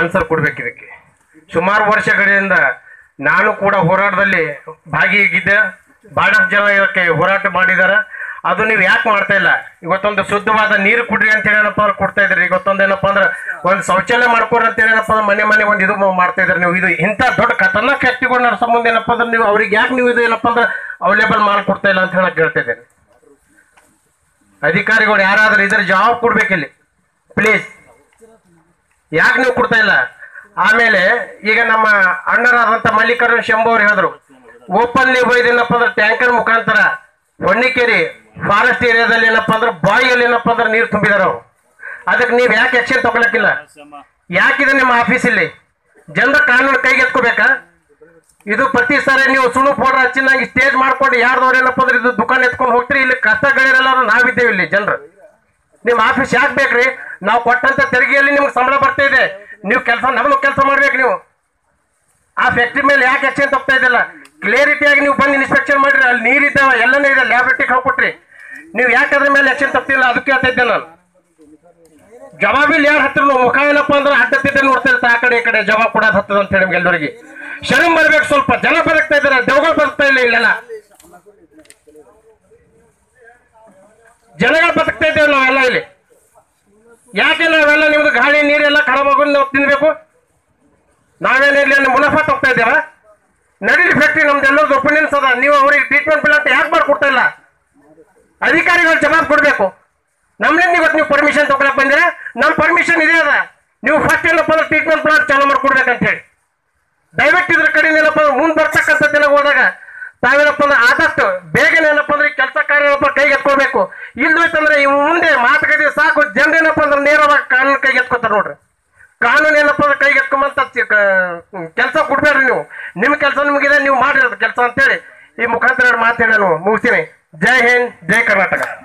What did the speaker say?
answer ಕೊಡ್ಬೇಕು ಇದಕ್ಕೆ ಸುಮಾರು ವರ್ಷಗಳಿಂದ ನಾನು ಕೂಡ ಹೋರಾಟದಲ್ಲಿ ಭಾಗಿಯಾಗಿದ್ದೆ ಬಹಳಷ್ಟು ಜನ ಇದಕ್ಕೆ ಹೋರಾಟ ಮಾಡಿದಾರ ಅದು ನೀವು ಯಾಕೆ ಮಾಡ್ತಾ ಇಲ್ಲ ಇವತ್ತೊಂದು ಶುದ್ಧವಾದ ನೀರು ಕುಡ್ರಿ ಅಂತ ಹೇಳಿ ಏನಪ್ಪ ಅಂದ್ರೆ ಕೊಡ್ತಾ ಇದ್ರಿ ಇವತ್ತೊಂದು ಏನಪ್ಪ ಅಂದ್ರೆ ಒಂದು ಶೌಚಾಲಯ ಮಾಡ್ಕೊಡ್ರಿ ಅಂತ ಹೇಳಿ ಏನಪ್ಪ ಅಂದ್ರೆ ಮನೆ ಮನೆ ಒಂದು ಇದು ಮಾಡ್ತಾ ಇದ್ರಿ ನೀವು ಇದು ಇಂಥ ದೊಡ್ಡ ಖತರ್ನಾಕ್ ವ್ಯಕ್ತಿಗಳು ನಡೆಸೋ ಮುಂದೆ ಏನಪ್ಪ ಅಂದ್ರೆ ನೀವು ಅವ್ರಿಗೆ ಯಾಕೆ ನೀವು ಇದು ಏನಪ್ಪ ಅಂದ್ರೆ ಅವೈಲೇಬಲ್ ಮಾಡಿ ಕೊಡ್ತಾ ಇಲ್ಲ ಅಂತ ಹೇಳಕ್ ಹೇಳ್ತಾ ಇದ್ದೇನೆ ಅಧಿಕಾರಿಗಳು ಯಾರಾದ್ರೂ ಇದ್ರ ಜವಾಬ್ ಕೊಡ್ಬೇಕಿಲ್ಲಿ ಪ್ಲೀಸ್ ಯಾಕೆ ನೀವು ಕೊಡ್ತಾ ಇಲ್ಲ ಆಮೇಲೆ ಈಗ ನಮ್ಮ ಅಣ್ಣರಾದಂತ ಮಲ್ಲಿಕಾರ್ಜುನ್ ಶಂಭು ಅವ್ರು ಹೇಳಿದ್ರು ಓಪನ್ಲಿ ಏನಪ್ಪ ಅಂದ್ರೆ ಟ್ಯಾಂಕರ್ ಮುಖಾಂತರ ಹೊನ್ನಿಕೇರಿ ಫಾರೆಸ್ಟ್ ಏರಿಯಾದಲ್ಲಿ ಏನಪ್ಪ ಅಂದ್ರೆ ಬಾಯಿಯಲ್ಲಿ ಏನಪ್ಪ ಅಂದ್ರೆ ನೀರು ತುಂಬಿದಾರ ಅವ್ರು ಅದಕ್ಕೆ ನೀವು ಯಾಕೆ ಆಕ್ಷನ್ ತಗೊಳಕ್ಕಿಲ್ಲ ಯಾಕಿದೆ ನಿಮ್ಮ ಆಫೀಸಲ್ಲಿ ಜನರ ಕಾನೂನು ಕೈಗೆ ಎತ್ಕೋಬೇಕಾ ಇದು ಪ್ರತಿ ಸಾರಿ ನೀವು ಸುಳ್ಳು ಫೋಟೋ ಹಚ್ಚಿನಾಗಿ ಸ್ಟೇಜ್ ಮಾಡ್ಕೊಂಡು ಯಾರ್ದವ್ರು ಏನಪ್ಪ ಅಂದ್ರೆ ಇದು ದುಕಾನ್ ಎತ್ಕೊಂಡು ಹೋಗ್ತೀರಿ ಇಲ್ಲಿ ಕಷ್ಟಗಳಿರಲ್ಲ ನಾವಿದ್ದೇವೆ ಇಲ್ಲಿ ಜನರು ನಿಮ್ಮ ಆಫೀಸ್ ಯಾಕೆ ಬೇಕ್ರಿ ನಾವು ಕೊಟ್ಟಂತ ತೆರಿಗೆಯಲ್ಲಿ ನಿಮ್ಗೆ ಸಂಬಳ ಬರ್ತಾ ಇದೆ ನೀವು ಕೆಲಸ ನಮ್ಗೆ ಕೆಲಸ ಮಾಡ್ಬೇಕು ನೀವು ಆ ಫ್ಯಾಕ್ಟ್ರಿ ಮೇಲೆ ಯಾಕೆ ಆಕ್ಷನ್ ತಗ್ತಾ ಇದ್ದಿಲ್ಲ ಕ್ಲಿಯರಿಟಿಯಾಗಿ ನೀವು ಬಂದು ಇನ್ಸ್ಪೆಕ್ಷನ್ ಮಾಡ್ರಿ ಅಲ್ಲಿ ನೀರಿದ್ದಾವ ಎಲ್ಲನೇ ಇದೆ ಲ್ಯಾಬ್ರೇಟ್ರಿಗೆ ಹೋಗ್ಕೊಟ್ರಿ ನೀವು ಯಾಕೆ ಅದ್ರ ಮೇಲೆ ಆಕ್ಷನ್ ತಗ್ತಿಲ್ಲ ಅದಕ್ಕೆ ಹೇಳ್ತಾ ಇದ್ದೆ ನಾನು ಜವಾಬಿಲ್ ಯಾರು ಹತ್ತಿರ ಮುಖ ಏನಪ್ಪ ಅಂದ್ರೆ ಅಡ್ಡತ್ತಿದ್ದೆ ನೋಡ್ತಾ ಇರ್ತಾರೆ ಆ ಕಡೆ ಈ ಕಡೆ ಜವಾಬ್ ಕೊಡೋದು ಹತ್ತದ ಅಂತ ಹೇಳಿ ಎಲ್ಲರಿಗೆ ಶರಂ ಬರ್ಬೇಕು ಸ್ವಲ್ಪ ಜನ ಬದುಕ್ತಾ ಇದ್ದಾರೆ ದೇವಗಳು ಬದುಕ್ತಾ ಇಲ್ಲ ಇಲ್ಲೆಲ್ಲ ಜನಗಳು ಬದುಕ್ತಾ ಇದ್ದೇವೆ ನಾವೆಲ್ಲ ಇಲ್ಲಿ ಯಾಕೆ ನಾವೆಲ್ಲ ನಿಮ್ದು ಗಾಳಿ ನೀರೆಲ್ಲ ಖರಾಬ್ ಆಗೋದು ನಾವು ತಿನ್ಬೇಕು ನಾವೇನು ಇಲ್ಲಿ ಅಲ್ಲಿ ಮುನಾಫಾ ತಗ್ತಾ ಇದ್ದೇವ ನಡೀಲಿ ಫ್ಯಾಕ್ಟ್ರಿ ನಮ್ದು ಎಲ್ಲರದ್ದು ಒಪಿನಿಯನ್ಸ್ ಅದ ನೀವು ಅವ್ರಿಗೆ ಟ್ರೀಟ್ಮೆಂಟ್ ಬಿಲ್ ಅಂತ ಯಾಕೆ ಮಾಡ್ಕೊಡ್ತಾ ಇಲ್ಲ ಅಧಿಕಾರಿಗಳು ಜವಾಬ್ ಕೊಡಬೇಕು ನಮ್ಲಿಂದ ಇವತ್ತು ನೀವು ಪರ್ಮಿಷನ್ ತಗೊಳಕ್ ಬಂದಿರ ನಮ್ಮ ಪರ್ಮಿಷನ್ ಇದೆ ಅದ ನೀವು ಫಸ್ಟ್ ಏನಪ್ಪ ಅಂದ್ರೆ ಟ್ರೀಟ್ಮೆಂಟ್ ಪ್ಲಾಂಟ್ ಚಾಲೂ ಮಾಡ್ಕೊಡ್ಬೇಕಂತ ಹೇಳಿ ದಯವಿಟ್ಟು ಇದ್ರ ಕಡೆ ಏನಪ್ಪ ಅಂದ್ರೆ ಮುಂದೆ ಬರ್ತಕ್ಕಂಥ ದಿನ ಹೋದಾಗ ತಾವೇನಪ್ಪ ಅಂದ್ರೆ ಆದಷ್ಟು ಬೇಗನೆ ಏನಪ್ಪ ಅಂದ್ರೆ ಕೆಲಸ ಕಾರ್ಯ ಏನಪ್ಪ ಕೈಗೆ ಎತ್ಕೊಳ್ಬೇಕು ಇಲ್ದೋಯ್ತಂದ್ರೆ ಇವು ಮುಂದೆ ಮಾತುಕತೆ ಸಾಕು ಜನರೇನಪ್ಪ ಅಂದ್ರೆ ನೇರವಾಗಿ ಕಾನೂನು ಕೈಗೆ ಎತ್ಕೊತಾರೆ ನೋಡ್ರಿ ಕಾನೂನು ಏನಪ್ಪ ಅಂದ್ರೆ ಕೈಗೆ ಎತ್ಕೊಂಬಂತ ಕೆಲಸ ಕೊಡ್ಬೇಡ್ರಿ ನೀವು ನಿಮ್ಮ ಕೆಲಸ ನಿಮಗಿದೆ ನೀವು ಮಾಡಿರೋದು ಕೆಲಸ ಅಂತೇಳಿ ಈ ಮುಖಾಂತರ ಎರಡು ಮಾತು ಹೇಳಿ ನಾನು ಮುಗಿಸ್ತೀನಿ ಜೈ ಹಿಂದ್ ಜೈ ಕರ್ನಾಟಕ